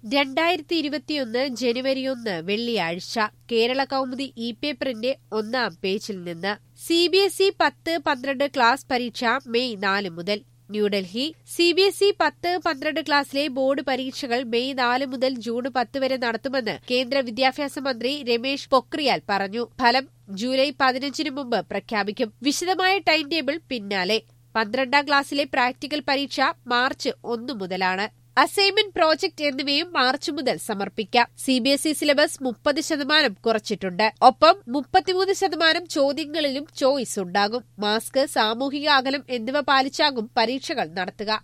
രണ്ടായിരത്തി ഇരുപത്തിയൊന്ന് ജനുവരി ഒന്ന് വെള്ളിയാഴ്ച കേരള കൗമുദി ഇ പേപ്പറിന്റെ ഒന്നാം പേജിൽ നിന്ന് സി ബി എസ് ഇ പത്ത് പന്ത്രണ്ട് ക്ലാസ് പരീക്ഷ മെയ് നാല് മുതൽ New Delhi C B S E പത്ത് പന്ത്രണ്ട് ക്ലാസ്സിലെ ബോർഡ് പരീക്ഷകൾ മെയ് നാല് മുതൽ ജൂൺ പത്ത് വരെ നടത്തുമെന്ന് കേന്ദ്ര വിദ്യാഭ്യാസ മന്ത്രി രമേശ് പൊക്രിയാൽ പറഞ്ഞു ഫലം ജൂലൈ പതിനഞ്ചിന് മുമ്പ് പ്രഖ്യാപിക്കും വിശദമായ ടൈം ടേബിൾ പിന്നാലെ പന്ത്രണ്ടാം ക്ലാസ്സിലെ പ്രാക്ടിക്കൽ പരീക്ഷ മാർച്ച് ഒന്ന് മുതലാണ് അസൈൻമെന്റ് പ്രോജക്ട് എന്നിവയും മാർച്ച് മുതൽ സമർപ്പിക്കാം C B S E syllabus മുപ്പത് ശതമാനം കുറച്ചിട്ടുണ്ട് ഒപ്പം മുപ്പത്തിമൂന്ന് ശതമാനം ചോദ്യങ്ങളിലും ചോയ്സ് ഉണ്ടാകും മാസ്ക് സാമൂഹിക അകലം എന്നിവ പാലിച്ചാകും പരീക്ഷകൾ നടത്തുക